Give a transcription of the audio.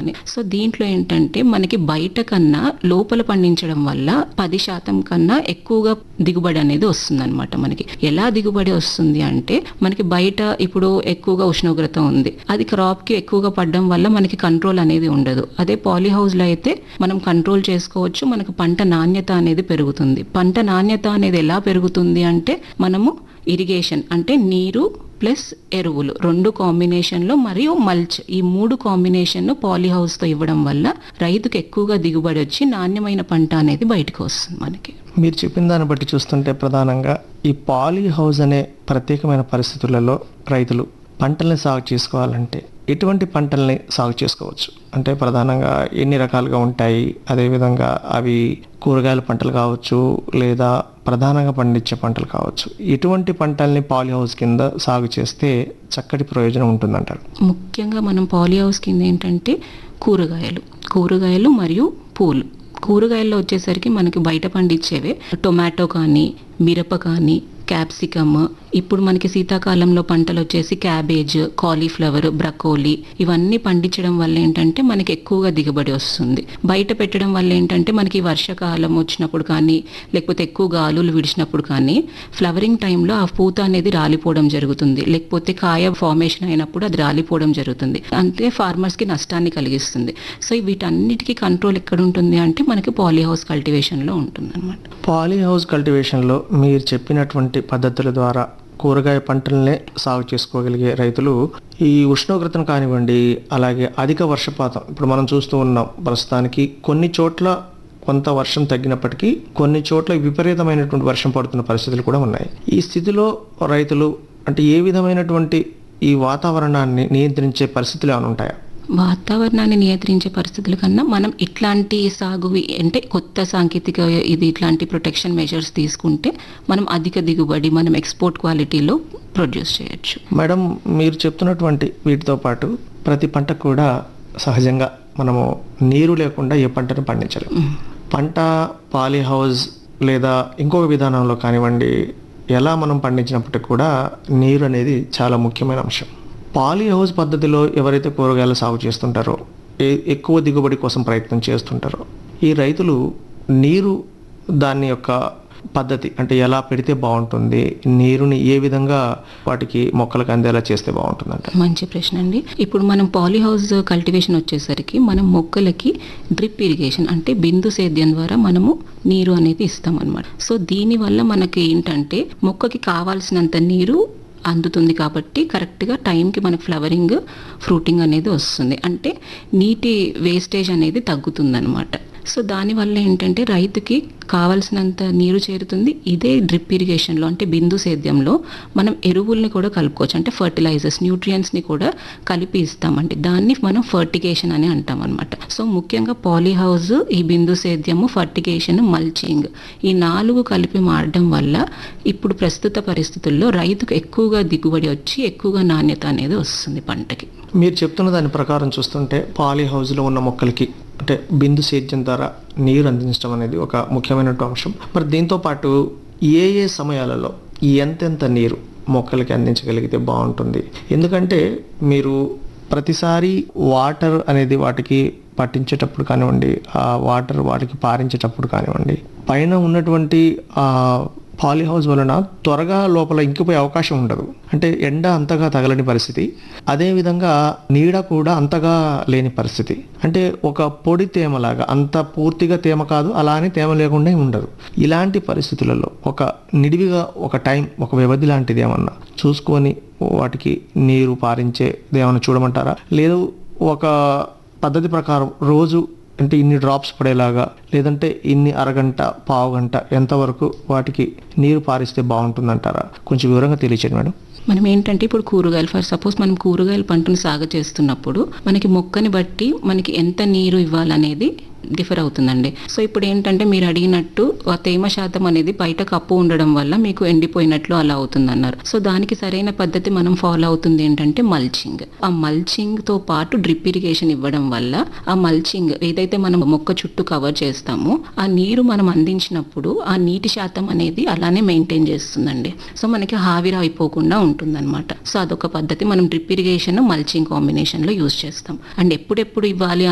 అని సో దీంట్లో ఏంటంటే మనకి బయట కన్నా లోపల పండించడం వల్ల పది శాతం కన్నా ఎక్కువగా దిగుబడి అనేది వస్తుంది మనకి ఎలా దిగుబడి వస్తుంది అంటే మనకి బయట ఇప్పుడు ఎక్కువగా ఉష్ణోగ్రత ఉంది అది క్రాప్ కి ఎక్కువగా పడడం వల్ల మనకి కంట్రోల్ అనేది ఉండదు అదే పాలీ హౌస్ లో అయితే మనం కంట్రోల్ చేసుకోవచ్చు మనకు పంట నాణ్యత అనేది పెరుగుతుంది పంట నాణ్యత అనేది ఎలా పెరుగుతుంది అంటే మనము ఇరిగేషన్ అంటే నీరు ప్లస్ ఎరువులు రెండు కాంబినేషన్లో మరియు మల్చ్ ఈ మూడు కాంబినేషన్ పాలీ హౌస్తో ఇవ్వడం వల్ల రైతుకు ఎక్కువగా దిగుబడి వచ్చి నాణ్యమైన పంట అనేది బయటకు వస్తుంది మనకి మీరు చెప్పిన దాన్ని బట్టి చూస్తుంటే ప్రధానంగా ఈ పాలీ హౌస్ అనే ప్రత్యేకమైన పరిస్థితులలో రైతులు పంటల్ని సాగు చేసుకోవాలంటే ఎటువంటి పంటల్ని సాగు చేసుకోవచ్చు అంటే ప్రధానంగా ఎన్ని రకాలుగా ఉంటాయి అదేవిధంగా అవి కూరగాయల పంటలు కావచ్చు లేదా ప్రధానంగా పండించే పంటలు కావచ్చు ఎటువంటి పంటల్ని పాలీ హౌస్ కింద సాగు చేస్తే చక్కటి ప్రయోజనం ఉంటుందంటారు ముఖ్యంగా మనం పాలీ హౌస్ కింద ఏంటంటే కూరగాయలు కూరగాయలు మరియు పూలు కూరగాయల్లో వచ్చేసరికి మనకి బయట పండించేవే టొమాటో కానీ మిరప కానీ క్యాప్సికమ్ ఇప్పుడు మనకి శీతాకాలంలో పంటలు వచ్చేసి క్యాబేజ్ కాలీఫ్లవర్ బ్రకోలీ ఇవన్నీ పండించడం వల్ల ఏంటంటే మనకి ఎక్కువగా దిగుబడి వస్తుంది బయట పెట్టడం వల్ల ఏంటంటే మనకి వర్షాకాలం వచ్చినప్పుడు కానీ లేకపోతే ఎక్కువ గాలులు విడిచినప్పుడు కానీ ఫ్లవరింగ్ టైంలో ఆ పూత అనేది రాలిపోవడం జరుగుతుంది లేకపోతే కాయ ఫార్మేషన్ అయినప్పుడు అది రాలిపోవడం జరుగుతుంది అంతే ఫార్మర్స్ కి నష్టాన్ని కలిగిస్తుంది సో వీటన్నిటికీ కంట్రోల్ ఎక్కడ ఉంటుంది అంటే మనకి పాలీ హౌస్ కల్టివేషన్ లో ఉంటుంది అనమాట పాలీ హౌస్ కల్టివేషన్లో మీరు చెప్పినటువంటి పద్ధతుల ద్వారా కూరగాయ పంటలనే సాగు చేసుకోగలిగే రైతులు ఈ ఉష్ణోగ్రతను కానివ్వండి అలాగే అధిక వర్షపాతం ఇప్పుడు మనం చూస్తూ ఉన్నాం ప్రస్తుతానికి కొన్ని చోట్ల కొంత వర్షం తగ్గినప్పటికీ కొన్ని చోట్ల విపరీతమైనటువంటి వర్షం పడుతున్న పరిస్థితులు కూడా ఉన్నాయి ఈ స్థితిలో రైతులు అంటే ఏ విధమైనటువంటి ఈ వాతావరణాన్ని నియంత్రించే పరిస్థితులు ఏమైనా ఉంటాయా వాతావరణాన్ని నియంత్రించే పరిస్థితుల కన్నా మనం ఇట్లాంటి సాగు అంటే కొత్త సాంకేతిక ఇది ఇట్లాంటి ప్రొటెక్షన్ మెజర్స్ తీసుకుంటే మనం అధిక దిగుబడి మనం ఎక్స్పోర్ట్ క్వాలిటీలో ప్రొడ్యూస్ చేయొచ్చు మేడం మీరు చెప్తున్నటువంటి వీటితో పాటు ప్రతి పంటకు కూడా సహజంగా మనము నీరు లేకుండా ఏ పంటను పండించలేము పంట పాలీ హౌస్ లేదా ఇంకొక విధానంలో కానివ్వండి ఎలా మనం పండించినప్పటికీ కూడా నీరు అనేది చాలా ముఖ్యమైన అంశం పాలీ హౌస్ పద్ధతిలో ఎవరైతే కూరగాయలు సాగు చేస్తుంటారో ఏ- ఎక్కువ దిగుబడి కోసం ప్రయత్నం చేస్తుంటారో ఈ రైతులు నీరు దాని యొక్క పద్ధతి అంటే ఎలా పెడితే బాగుంటుంది నీరుని ఏ విధంగా వాటికి మొక్కలకు అందేలా చేస్తే బాగుంటుందంట మంచి ప్రశ్న అండి ఇప్పుడు మనం పాలీ హౌస్ కల్టివేషన్ వచ్చేసరికి మనం మొక్కలకి డ్రిప్ ఇరిగేషన్ అంటే బిందు సేద్యం ద్వారా మనము నీరు అనేది ఇస్తాం అనమాట సో దీనివల్ల మనకి ఏంటంటే మొక్కకి కావాల్సినంత నీరు అందుతుంది కాబట్టి కరెక్ట్గా టైంకి మనకు ఫ్లవరింగ్ ఫ్రూటింగ్ అనేది వస్తుంది అంటే నీటి వేస్టేజ్ అనేది తగ్గుతుంది సో దానివల్ల ఏంటంటే రైతుకి కావలసినంత నీరు చేరుతుంది ఇదే డ్రిప్ ఇరిగేషన్లో అంటే బిందు సేద్యంలో మనం ఎరువుల్ని కూడా కలుపుకోవచ్చు అంటే ఫర్టిలైజర్స్ న్యూట్రియంట్స్ని కూడా కలిపి ఇస్తామండి దాన్ని మనం ఫర్టిగేషన్ అని అంటాం అనమాట సో ముఖ్యంగా పాలీ హౌస్ ఈ బిందు సేద్యము ఫర్టిగేషన్ మల్చింగ్ ఈ నాలుగు కలిపి మారడం వల్ల ఇప్పుడు ప్రస్తుత పరిస్థితుల్లో రైతుకు ఎక్కువగా దిగుబడి వచ్చి ఎక్కువగా నాణ్యత అనేది వస్తుంది పంటకి మీరు చెప్తున్న దాని ప్రకారం చూస్తుంటే పాలీ హౌస్లో ఉన్న మొక్కలకి అంటే బిందు సేద్యం ద్వారా నీరు అందించడం అనేది ఒక ముఖ్యమైనటువంటి అంశం మరి దీంతో పాటు ఏ ఏ సమయాలలో ఎంతెంత నీరు మొక్కలకి అందించగలిగితే బాగుంటుంది ఎందుకంటే మీరు ప్రతిసారి వాటర్ అనేది వాటికి పట్టించేటప్పుడు కానివ్వండి ఆ వాటర్ వాటికి పారించేటప్పుడు కానివ్వండి పైన ఉన్నటువంటి ఆ పాలీ హౌస్ వలన త్వరగా లోపల ఇంకిపోయే అవకాశం ఉండదు అంటే ఎండ అంతగా తగలని పరిస్థితి అదేవిధంగా నీడ కూడా అంతగా లేని పరిస్థితి అంటే ఒక పొడి తేమలాగా అంత పూర్తిగా తేమ కాదు అలా అని తేమ లేకుండా ఉండదు ఇలాంటి పరిస్థితులలో ఒక నిడివిగా ఒక టైం ఒక వ్యవధి లాంటిది ఏమన్నా చూసుకొని వాటికి నీరు పారించేది ఏమన్నా చూడమంటారా లేదు ఒక పద్ధతి ప్రకారం రోజు అంటే ఇన్ని డ్రాప్స్ పడేలాగా లేదంటే ఇన్ని అరగంట పావు గంట ఎంతవరకు వాటికి నీరు పారిస్తే బాగుంటుందంటారా కొంచెం వివరంగా తెలియచేయండి మేడం మనం ఏంటంటే ఇప్పుడు కూరగాయలు ఫర్ సపోజ్ మనం కూరగాయల పంటను సాగు చేస్తున్నప్పుడు మనకి మొక్కని బట్టి మనకి ఎంత నీరు ఇవ్వాలనేది డిఫర్ అవుతుందండి సో ఇప్పుడు ఏంటంటే మీరు అడిగినట్టు ఆ తేమ శాతం అనేది బయట కప్పు ఉండడం వల్ల మీకు ఎండిపోయినట్లు అలా అవుతుంది అన్నారు సో దానికి సరైన పద్ధతి మనం ఫాలో అవుతుంది ఏంటంటే మల్చింగ్ ఆ మల్చింగ్ తో పాటు డ్రిప్ ఇరిగేషన్ ఇవ్వడం వల్ల ఆ మల్చింగ్ ఏదైతే మనం మొక్క చుట్టూ కవర్ చేస్తామో ఆ నీరు మనం అందించినప్పుడు ఆ నీటి శాతం అనేది అలానే మెయింటైన్ చేస్తుందండి సో మనకి హావిరా అయిపోకుండా ఉంటుందన్నమాట సో అదొక పద్ధతి మనం డ్రిప్ ఇరిగేషన్ మల్చింగ్ కాంబినేషన్ లో యూస్ చేస్తాం అండ్ ఎప్పుడెప్పుడు ఇవ్వాలి